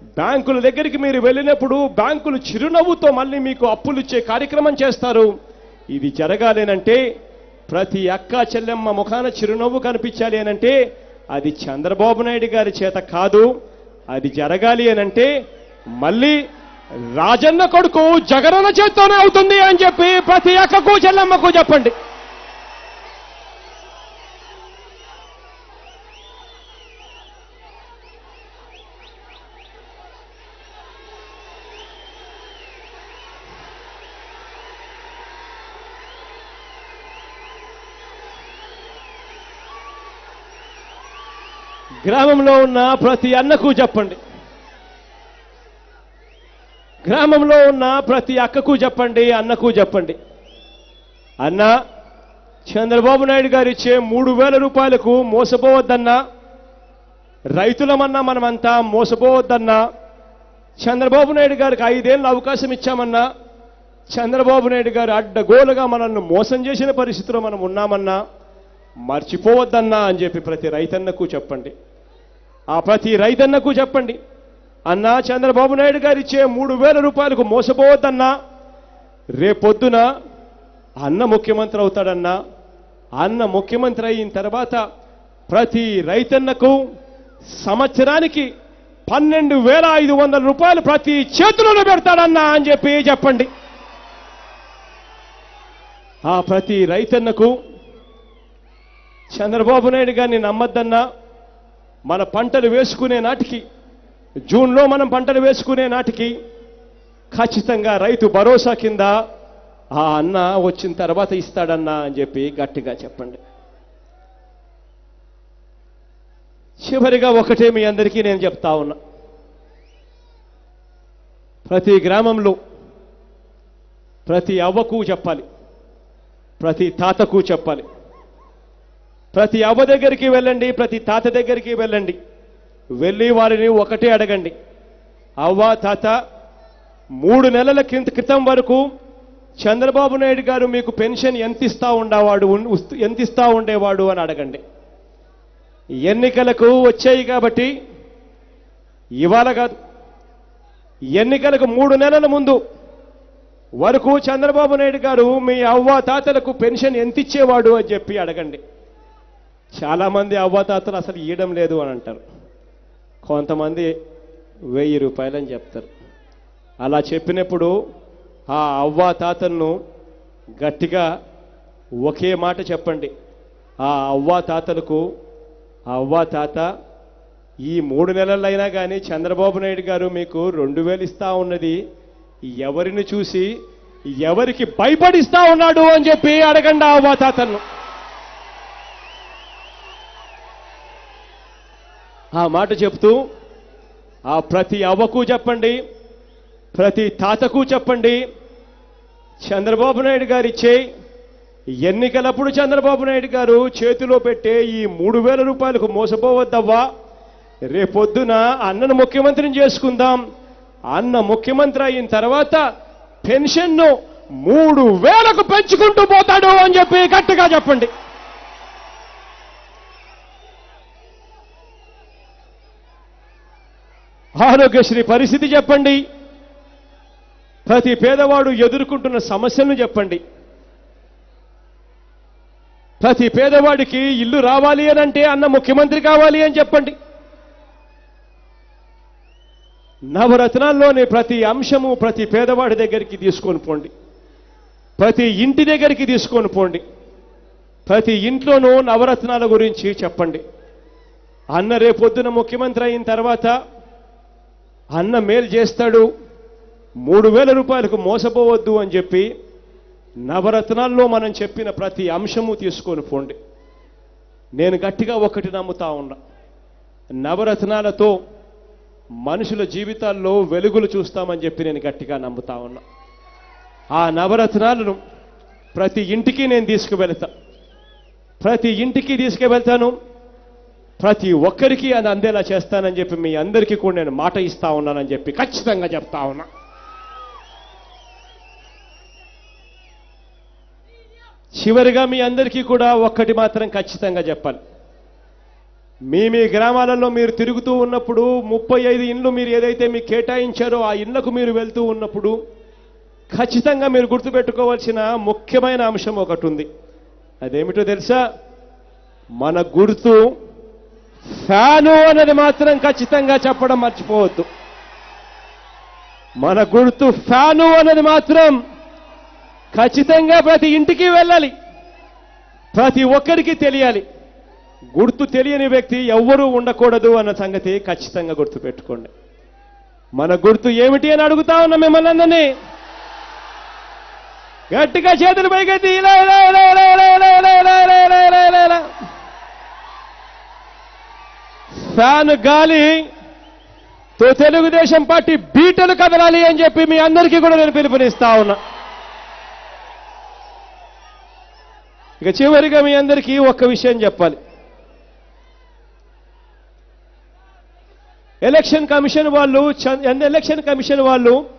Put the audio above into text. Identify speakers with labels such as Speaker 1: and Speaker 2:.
Speaker 1: బ్యాంకుల దగ్గరికి మీరు వెళ్ళినప్పుడు బ్యాంకులు చిరునవ్వుతో మళ్ళీ మీకు అప్పులు ఇచ్చే కార్యక్రమం చేస్తారు ఇది జరగాలేనంటే ప్రతి అక్క చెల్లెమ్మ ముఖాన చిరునవ్వు కనిపించాలి అనంటే అది చంద్రబాబు నాయుడు గారి చేత కాదు అది జరగాలి అనంటే మళ్ళీ రాజన్న కొడుకు జగనన్న చేత్తోనే అవుతుంది అని చెప్పి ప్రతి అక్కకు చెల్లెమ్మకు చెప్పండి గ్రామంలో ఉన్న ప్రతి అన్నకు చెప్పండి గ్రామంలో ఉన్న ప్రతి అక్కకు చెప్పండి అన్నకు చెప్పండి అన్న చంద్రబాబు నాయుడు గారు ఇచ్చే మూడు వేల రూపాయలకు మోసపోవద్దన్నా రైతులమన్నా మనమంతా మోసపోవద్దన్నా చంద్రబాబు నాయుడు గారికి ఐదేళ్ళు అవకాశం ఇచ్చామన్నా చంద్రబాబు నాయుడు గారు అడ్డగోలుగా మనల్ని మోసం చేసిన పరిస్థితిలో మనం ఉన్నామన్నా మర్చిపోవద్దన్నా అని చెప్పి ప్రతి రైతన్నకు చెప్పండి ఆ ప్రతి రైతన్నకు చెప్పండి అన్నా చంద్రబాబు నాయుడు గారు ఇచ్చే మూడు వేల రూపాయలకు మోసపోవద్దన్నా రేపొద్దున అన్న ముఖ్యమంత్రి అవుతాడన్నా అన్న ముఖ్యమంత్రి అయిన తర్వాత ప్రతి రైతన్నకు సంవత్సరానికి పన్నెండు వేల ఐదు వందల రూపాయలు ప్రతి చేతిలోనే పెడతాడన్నా అని చెప్పి చెప్పండి ఆ ప్రతి రైతన్నకు చంద్రబాబు నాయుడు గారిని నమ్మద్దన్నా మన పంటలు వేసుకునే నాటికి జూన్లో మనం పంటలు వేసుకునే నాటికి ఖచ్చితంగా రైతు భరోసా కింద ఆ అన్న వచ్చిన తర్వాత ఇస్తాడన్నా అని చెప్పి గట్టిగా చెప్పండి చివరిగా ఒకటే మీ అందరికీ నేను చెప్తా ఉన్నా ప్రతి గ్రామంలో ప్రతి అవ్వకు చెప్పాలి ప్రతి తాతకు చెప్పాలి ప్రతి అవ్వ దగ్గరికి వెళ్ళండి ప్రతి తాత దగ్గరికి వెళ్ళండి వెళ్ళి వారిని ఒకటే అడగండి అవ్వ తాత మూడు నెలల క్రిత క్రితం వరకు చంద్రబాబు నాయుడు గారు మీకు పెన్షన్ ఎంత ఇస్తా ఉండేవాడు ఉన్- ఉస్త్- ఎంత ఇస్తా ఉండేవాడు అని అడగండి ఎన్నికలకు వచ్చాయి కాబట్టి ఇవాళ కాదు ఎన్నికలకు మూడు నెలల ముందు వరకు చంద్రబాబు నాయుడు గారు మీ అవ్వ తాతలకు పెన్షన్ ఎంత ఇచ్చేవాడు అని చెప్పి అడగండి చాలామంది అవ్వాతాతలు అసలు ఇవ్వడం లేదు అని అంటారు కొంతమంది వెయ్యి రూపాయలు అని చెప్తారు అలా చెప్పినప్పుడు ఆ అవ్వా తాతలను గట్టిగా ఒకే మాట చెప్పండి ఆ అవ్వా తాతలకు ఆ అవ్వా తాత ఈ మూడు నెలలైనా కానీ చంద్రబాబు నాయుడు గారు మీకు రెండు వేలు ఇస్తా ఉన్నది ఎవరిని చూసి ఎవరికి భయపడిస్తా ఉన్నాడు అని చెప్పి అడగండి ఆ అవ్వా తాతలను ఆ మాట చెప్తూ ఆ ప్రతి అవ్వకు చెప్పండి ప్రతి తాతకు చెప్పండి చంద్రబాబు నాయుడు గారు ఇచ్చే ఎన్నికలప్పుడు చంద్రబాబు నాయుడు గారు చేతిలో పెట్టే ఈ మూడు వేల రూపాయలకు మోసపోవద్దవ్వా రేపొద్దున అన్నను ముఖ్యమంత్రిని చేసుకుందాం అన్న ముఖ్యమంత్రి అయిన తర్వాత పెన్షన్ను మూడు వేలకు పెంచుకుంటూ పోతాడు అని చెప్పి గట్టిగా చెప్పండి ఆరోగ్యశ్రీ పరిస్థితి చెప్పండి ప్రతి పేదవాడు ఎదుర్కొంటున్న సమస్యలను చెప్పండి ప్రతి పేదవాడికి ఇల్లు రావాలి అని అంటే అన్న ముఖ్యమంత్రి కావాలి అని చెప్పండి నవరత్నాల్లోని ప్రతి అంశము ప్రతి పేదవాడి దగ్గరికి తీసుకొని పోండి ప్రతి ఇంటి దగ్గరికి తీసుకొని పోండి ప్రతి ఇంట్లోనూ నవరత్నాల గురించి చెప్పండి అన్న రేపొద్దున ముఖ్యమంత్రి అయిన తర్వాత అన్న మేలు చేస్తాడు మూడు వేల రూపాయలకు మోసపోవద్దు అని చెప్పి నవరత్నాల్లో మనం చెప్పిన ప్రతి అంశము తీసుకొని పోండి నేను గట్టిగా ఒకటి నమ్ముతా ఉన్నా నవరత్నాలతో మనుషుల జీవితాల్లో వెలుగులు చూస్తామని చెప్పి నేను గట్టిగా నమ్ముతా ఉన్నా ఆ నవరత్నాలను ప్రతి ఇంటికి నేను తీసుకువెళ్తా ప్రతి ఇంటికి తీసుకువెళ్తాను ప్రతి ఒక్కరికి అది అందేలా చేస్తానని చెప్పి మీ అందరికీ కూడా నేను మాట ఇస్తా ఉన్నానని చెప్పి ఖచ్చితంగా చెప్తా ఉన్నా చివరిగా మీ అందరికీ కూడా ఒక్కటి మాత్రం ఖచ్చితంగా చెప్పాలి మీ మీ గ్రామాలలో మీరు తిరుగుతూ ఉన్నప్పుడు ముప్పై ఐదు ఇండ్లు మీరు ఏదైతే మీకు కేటాయించారో ఆ ఇండ్లకు మీరు వెళ్తూ ఉన్నప్పుడు ఖచ్చితంగా మీరు గుర్తుపెట్టుకోవాల్సిన ముఖ్యమైన అంశం ఒకటి ఉంది అదేమిటో తెలుసా మన గుర్తు ఫ్యాను అన్నది మాత్రం ఖచ్చితంగా చెప్పడం మర్చిపోవద్దు మన గుర్తు ఫ్యాను అన్నది మాత్రం ఖచ్చితంగా ప్రతి ఇంటికి వెళ్ళాలి ప్రతి ఒక్కరికి తెలియాలి గుర్తు తెలియని వ్యక్తి ఎవ్వరూ ఉండకూడదు అన్న సంగతి ఖచ్చితంగా గుర్తుపెట్టుకోండి మన గుర్తు ఏమిటి అని అడుగుతా ఉన్నా మిమ్మల్ని అందరినీ గట్టిగా చేతులు పైకెత్తి ఇలా ఇలా ఇలా ఇలా ఇలా ఇలా ఇలా ఇలా ఇలా ఇలా ఇలా ఇలా ఇలా. ఫ్యాన్ గాలి తో తెలుగుదేశం పార్టీ బీటలు కదలాలి అని చెప్పి మీ అందరికీ కూడా నేను పిలుపునిస్తా ఉన్నా ఇక చివరిగా మీ అందరికీ ఒక్క విషయం చెప్పాలి ఎలక్షన్ కమిషన్ వాళ్ళు చ- ఎలక్షన్ కమిషన్ వాళ్ళు